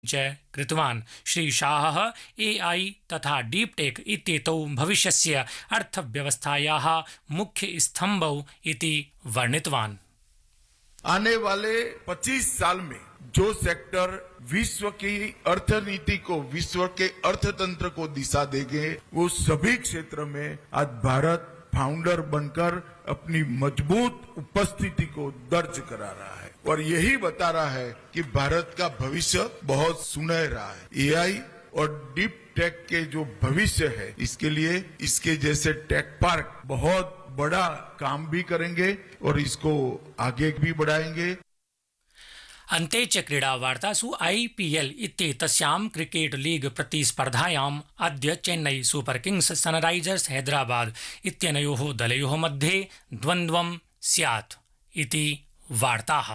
च कृतवान् श्रीशाहः एआई तथा डीप टेक इत्येतौ भविष्यस्य अर्थव्यवस्थायाः मुख्यस्तम्भौ इति वर्णितवान् आने वाले 25 साल में जो सेक्टर विश्व की अर्थनीति को विश्व के अर्थतंत्र को दिशा देंगे वो सभी क्षेत्र में आज भारत फाउंडर बनकर अपनी मजबूत उपस्थिति को दर्ज करा रहा है और यही बता रहा है कि भारत का भविष्य बहुत सुनहरा है एआई और डीप टेक के जो भविष्य है इसके लिए इसके जैसे टेक पार्क बहुत बड़ा काम भी करेंगे और इसको आगे भी बढ़ाएंगे अन्ते च क्रीडावार्तासु आईपीएल इत्येतस्यां क्रिकेट लीग प्रतिस्पर्धायाम् अद्य Chennai super kings sunrisers Hyderabad इत्यनयोः दलयोः मध्ये द्वन्द्वं स्यात् इति वार्ताः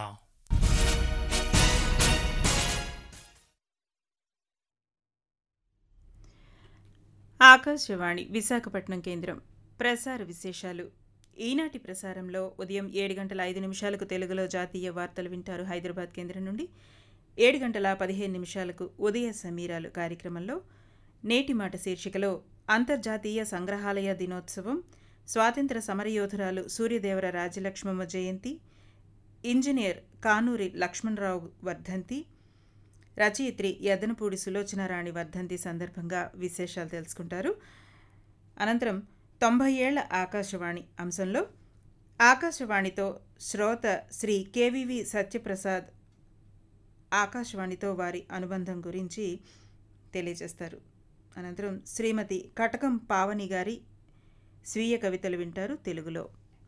ఆకాశవాణి విశాఖపట్నం కేంద్రం ప్రసార విశేషాలు ఈనాటి ప్రసారంలో ఉదయం ఏడు గంటల ఐదు నిమిషాలకు తెలుగులో జాతీయ వార్తలు వింటారు హైదరాబాద్ కేంద్రం నుండి ఏడు గంటల పదిహేను నిమిషాలకు ఉదయ సమీరాలు కార్యక్రమంలో నేటి మాట శీర్షికలో అంతర్జాతీయ సంగ్రహాలయ దినోత్సవం స్వాతంత్ర సమరయోధురాలు సూర్యదేవర రాజలక్ష్మమ్మ జయంతి ఇంజనీర్ కానూరి లక్ష్మణరావు వర్ధంతి రచయిత్రి యదనపూడి సులోచనారాణి వర్ధంతి సందర్భంగా విశేషాలు తెలుసుకుంటారు అనంతరం తొంభై ఏళ్ల ఆకాశవాణి అంశంలో ఆకాశవాణితో శ్రోత శ్రీ కేవివి సత్యప్రసాద్ ఆకాశవాణితో వారి అనుబంధం గురించి తెలియజేస్తారు అనంతరం శ్రీమతి కటకం పావని గారి స్వీయ కవితలు వింటారు తెలుగులో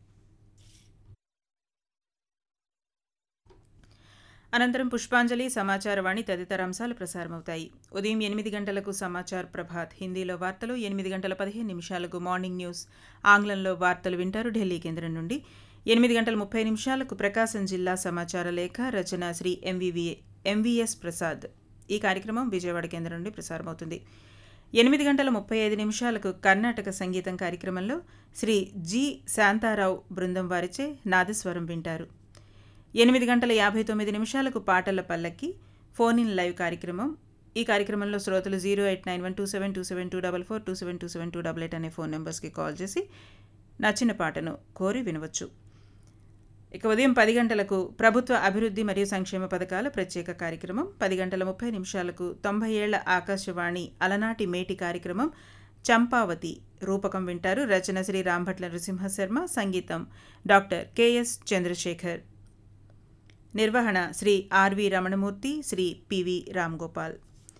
అనంతరం పుష్పాంజలి సమాచారవాణి తదితర అంశాలు ప్రసారమవుతాయి ఉదయం ఎనిమిది గంటలకు సమాచార్ ప్రభాత్ హిందీలో వార్తలు ఎనిమిది గంటల పదిహేను నిమిషాలకు మార్నింగ్ న్యూస్ ఆంగ్లంలో వార్తలు వింటారు ఢిల్లీ కేంద్రం నుండి ఎనిమిది గంటల ముప్పై నిమిషాలకు ప్రకాశం జిల్లా సమాచార లేఖ రచన శ్రీ ఎంవివి ఎంవిఎస్ ప్రసాద్ ఈ కార్యక్రమం విజయవాడ కేంద్రం నుండి ప్రసారమవుతుంది ఎనిమిది గంటల ముప్పై ఐదు నిమిషాలకు కర్ణాటక సంగీతం కార్యక్రమంలో శ్రీ జి శాంతారావు బృందం వారిచే నాదస్వరం వింటారు ఎనిమిది గంటల యాభై తొమ్మిది నిమిషాలకు పాటల పల్లకి ఫోన్ ఇన్ లైవ్ కార్యక్రమం ఈ కార్యక్రమంలో శ్రోతలు zero eight nine one two seven two seven two double four two seven two seven two double eight అనే ఫోన్ నెంబర్స్కి కాల్ చేసి నచ్చిన పాటను కోరి వినవచ్చు ఇక ఉదయం పది గంటలకు ప్రభుత్వ అభివృద్ధి మరియు సంక్షేమ పథకాల ప్రత్యేక కార్యక్రమం పది గంటల ముప్పై నిమిషాలకు తొంభై ఏళ్ల ఆకాశవాణి అలనాటి మేటి కార్యక్రమం చంపావతి రూపకం వింటారు రచన శ్రీ రాంభట్ల నృసింహశర్మ సంగీతం డాక్టర్ కెఎస్ చంద్రశేఖర్ నిర్వహణ శ్రీ ఆర్వి రమణమూర్తి శ్రీ పివి రామ్గోపాల్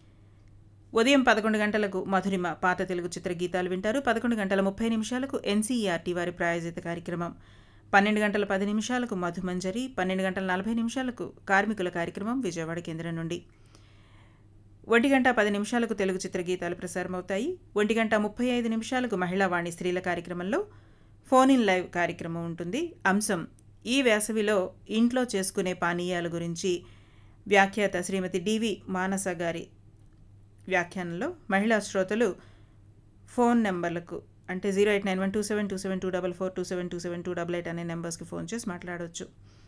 ఉదయం పదకొండు గంటలకు మధురిమ పాత తెలుగు చిత్ర గీతాలు వింటారు పదకొండు గంటల ముప్పై నిమిషాలకు ఎన్సీఈఆర్టీ వారి ప్రాయోజిత కార్యక్రమం పన్నెండు గంటల పది నిమిషాలకు మధుమంజరి పన్నెండు గంటల నలభై నిమిషాలకు కార్మికుల కార్యక్రమం విజయవాడ కేంద్రం నుండి ఒంటి గంట పది నిమిషాలకు తెలుగు చిత్ర గీతాలు ప్రసారమవుతాయి ఒంటి గంట ముప్పై ఐదు నిమిషాలకు మహిళావాణి స్త్రీల కార్యక్రమంలో ఫోన్ ఇన్ లైవ్ కార్యక్రమం ఉంటుంది అంశం ఈ వేసవిలో ఇంట్లో చేసుకునే పానీయాల గురించి వ్యాఖ్యాత శ్రీమతి డివి మానస గారి వ్యాఖ్యానంలో మహిళా శ్రోతలు ఫోన్ నెంబర్లకు అంటే zero eight nine one two seven two seven two double four two seven two seven two double eight అనే నెంబర్స్కి ఫోన్ చేసి మాట్లాడవచ్చు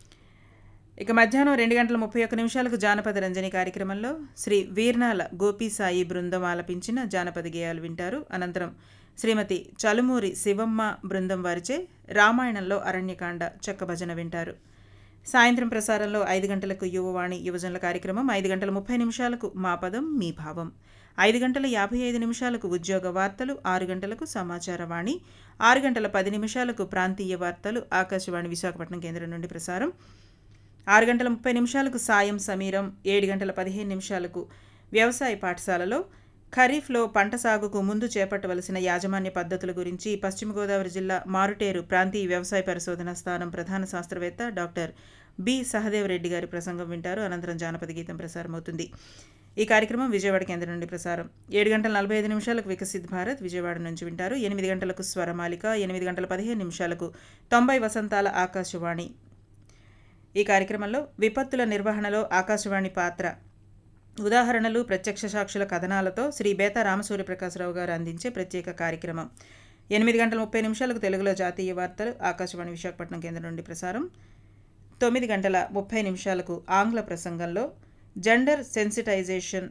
ఇక మధ్యాహ్నం రెండు గంటల ముప్పై ఒక్క నిమిషాలకు జానపద రంజని కార్యక్రమంలో శ్రీ వీర్నాల గోపీసాయి బృందం ఆలపించిన జానపద గేయాలు వింటారు అనంతరం శ్రీమతి చలుమూరి శివమ్మ బృందం వారిచే రామాయణంలో అరణ్యకాండ చెక్కభజన వింటారు సాయంత్రం ప్రసారంలో ఐదు గంటలకు యువవాణి యువజనుల కార్యక్రమం ఐదు గంటల ముప్పై నిమిషాలకు మా పదం మీ భావం ఐదు గంటల యాభై ఐదు నిమిషాలకు ఉద్యోగ వార్తలు ఆరు గంటలకు సమాచార వాణి ఆరు గంటల పది నిమిషాలకు ప్రాంతీయ వార్తలు ఆకాశవాణి విశాఖపట్నం కేంద్రం నుండి ప్రసారం ఆరు గంటల ముప్పై నిమిషాలకు సాయం సమీరం ఏడు గంటల పదిహేను నిమిషాలకు వ్యవసాయ పాఠశాలలో ఖరీఫ్లో పంట సాగుకు ముందు చేపట్టవలసిన యాజమాన్య పద్ధతుల గురించి పశ్చిమ గోదావరి జిల్లా మారుటేరు ప్రాంతీయ వ్యవసాయ పరిశోధన స్థానం ప్రధాన శాస్త్రవేత్త డాక్టర్ బి సహదేవరెడ్డి గారి ప్రసంగం వింటారు అనంతరం జానపద గీతం ప్రసారమవుతుంది ఈ కార్యక్రమం విజయవాడ కేంద్రం నుండి ప్రసారం ఏడు గంటల నలభై ఐదు నిమిషాలకు వికసిత్ భారత్ విజయవాడ నుంచి వింటారు ఎనిమిది గంటలకు స్వరమాలిక ఎనిమిది గంటల పదిహేను నిమిషాలకు తొంభై వసంతాల ఆకాశవాణి ఈ కార్యక్రమంలో విపత్తుల నిర్వహణలో ఆకాశవాణి పాత్ర ఉదాహరణలు ప్రత్యక్ష సాక్షుల కథనాలతో శ్రీ బేతా రామసూర్యప్రకాశరావు గారు అందించే ప్రత్యేక కార్యక్రమం ఎనిమిది గంటల ముప్పై నిమిషాలకు తెలుగులో జాతీయ వార్తలు ఆకాశవాణి విశాఖపట్నం కేంద్రం నుండి ప్రసారం తొమ్మిది గంటల ముప్పై నిమిషాలకు ఆంగ్ల ప్రసంగంలో జెండర్ సెన్సిటైజేషన్